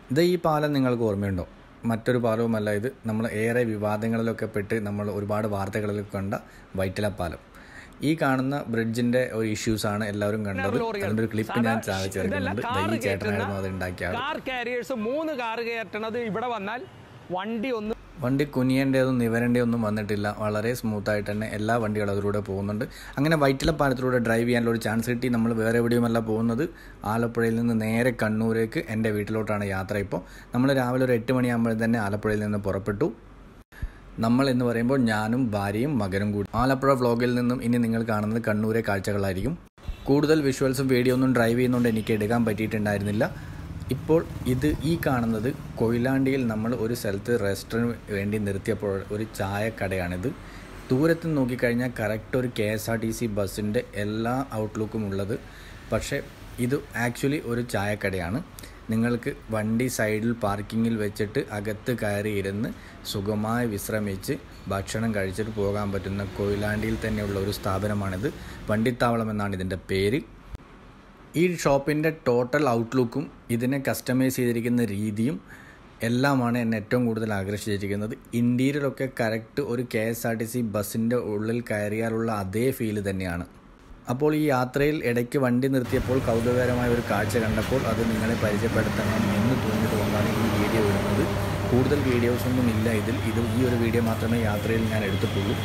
ഇത് ഈ പാലം നിങ്ങൾക്ക് ഓർമ്മയുണ്ടോ മറ്റൊരു പാലവുമല്ല ഇത് നമ്മൾ ഏറെ വിവാദങ്ങളിലൊക്കെ പെട്ട് നമ്മൾ ഒരുപാട് വാർത്തകളിൽ കണ്ട വൈറ്റില പാലം ഈ കാണുന്ന ബ്രിഡ്ജിന്റെ ഒരു ഇഷ്യൂസ് ആണ് എല്ലാവരും കണ്ടത് അതിന്റെ ഒരു ക്ലിപ്പ് ഞാൻ ചാവി ചേർക്കുന്നുണ്ട് ദാ ഈ ചേട്ടനായിരുന്നു അത് ഉണ്ടാക്കിയ ആൾ കാർ കാരിയേഴ്സ് മൂന്ന് കാർ കയറ്റണത് ഇവിടെ വന്നാൽ വണ്ടി ഒന്ന് വണ്ടി കുനിയേണ്ടതൊന്നും നിവരേണ്ടതൊന്നും വന്നിട്ടില്ല വളരെ സ്മൂത്ത് ആയിട്ട് തന്നെ എല്ലാ വണ്ടികളും അതിലൂടെ പോകുന്നുണ്ട് അങ്ങനെ വൈറ്റില പാലത്തിലൂടെ ഡ്രൈവ് ചെയ്യാനുള്ള ഒരു ചാൻസ് കിട്ടി നമ്മൾ വേറെ എവിടെയുമല്ല പോകുന്നത് ആലപ്പുഴയിൽ നിന്ന് നേരെ കണ്ണൂരേക്ക് എൻ്റെ വീട്ടിലോട്ടാണ് യാത്ര ഇപ്പോൾ നമ്മൾ രാവിലെ ഒരു എട്ട് മണിയാകുമ്പോൾ തന്നെ ആലപ്പുഴയിൽ നിന്ന് പുറപ്പെട്ടു നമ്മൾ എന്ന് പറയുമ്പോൾ ഞാനും ഭാര്യയും മകനും കൂടി ആലപ്പുഴ വ്ളോഗിൽ നിന്നും ഇനി നിങ്ങൾ കാണുന്നത് കണ്ണൂരെ കാഴ്ചകളായിരിക്കും കൂടുതൽ വിഷ്വൽസും വീഡിയോ ഒന്നും ഡ്രൈവ് ചെയ്യുന്നതുകൊണ്ട് എനിക്ക് എടുക്കാൻ പറ്റിയിട്ടുണ്ടായിരുന്നില്ല ഇപ്പോൾ ഇത് ഈ കാണുന്നത് കൊയിലാണ്ടിയിൽ നമ്മൾ ഒരു സ്ഥലത്ത് റെസ്റ്റോറൻറ്റ് വേണ്ടി നിർത്തിയപ്പോൾ ഒരു ചായക്കടയാണിത് ദൂരത്ത് നോക്കിക്കഴിഞ്ഞാൽ കറക്റ്റ് ഒരു K S R T C ബസ്സിൻ്റെ എല്ലാ ഔട്ട്ലുക്കും ഉള്ളത് പക്ഷേ ഇത് ആക്ച്വലി ഒരു ചായക്കടയാണ് നിങ്ങൾക്ക് വണ്ടി സൈഡിൽ പാർക്കിങ്ങിൽ വെച്ചിട്ട് അകത്ത് കയറി ഇരുന്ന് സുഖമായി വിശ്രമിച്ച് ഭക്ഷണം കഴിച്ചിട്ട് പോകാൻ പറ്റുന്ന കൊയിലാണ്ടിയിൽ തന്നെയുള്ള ഒരു സ്ഥാപനമാണിത് വണ്ടിത്താവളം എന്നാണ് ഇതിൻ്റെ പേര് ഈ ഷോപ്പിൻ്റെ ടോട്ടൽ ഔട്ട്ലുക്കും ഇതിനെ കസ്റ്റമൈസ് ചെയ്തിരിക്കുന്ന രീതിയും എല്ലാമാണ് എന്നെ ഏറ്റവും കൂടുതൽ ആകർഷിച്ചിരിക്കുന്നത് ഇൻറ്റീരിയറൊക്കെ കറക്റ്റ് ഒരു K S R T C ബസ്സിൻ്റെ ഉള്ളിൽ കയറിയാലുള്ള അതേ ഫീല് തന്നെയാണ് അപ്പോൾ ഈ യാത്രയിൽ ഇടയ്ക്ക് വണ്ടി നിർത്തിയപ്പോൾ കൗതുകകരമായ ഒരു കാഴ്ച കണ്ടപ്പോൾ അത് നിങ്ങളെ പരിചയപ്പെടുത്തണം എന്ന് തോന്നിയതുകൊണ്ടാണ് ഈ വീഡിയോ ഇടുന്നത് കൂടുതൽ വീഡിയോസൊന്നും ഇല്ല ഇതിൽ ഇത് ഈ ഒരു വീഡിയോ മാത്രമേ യാത്രയിൽ ഞാൻ എടുത്തിട്ടുള്ളൂ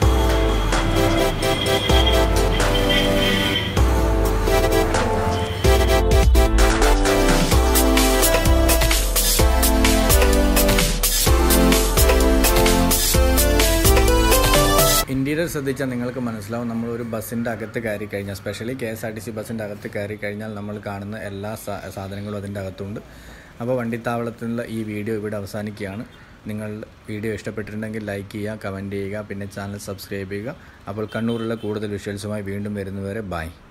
ഇൻറ്റീരിയർ ശ്രദ്ധിച്ചാൽ നിങ്ങൾക്ക് മനസ്സിലാവും നമ്മൾ ഒരു ബസ്സിൻ്റെ അകത്ത് കയറി കഴിഞ്ഞാൽ specially K S R T C ബസ്സിൻ്റെ അകത്ത് കയറി കഴിഞ്ഞാൽ നമ്മൾ കാണുന്ന എല്ലാ സാ- സാധനങ്ങളും അതിൻ്റെ അകത്തുണ്ട് അപ്പോൾ വണ്ടിത്താവളത്തിലുള്ള ഈ വീഡിയോ ഇവിടെ അവസാനിക്കുകയാണ് നിങ്ങൾ വീഡിയോ ഇഷ്ടപ്പെട്ടിട്ടുണ്ടെങ്കിൽ ലൈക്ക് ചെയ്യുക കമൻറ്റ് ചെയ്യുക പിന്നെ ചാനൽ സബ്സ്ക്രൈബ് ചെയ്യുക അപ്പോൾ കണ്ണൂരിലെ കൂടുതൽ വിഷ്വൽസുമായി വീണ്ടും വരുന്നവരെ ബൈ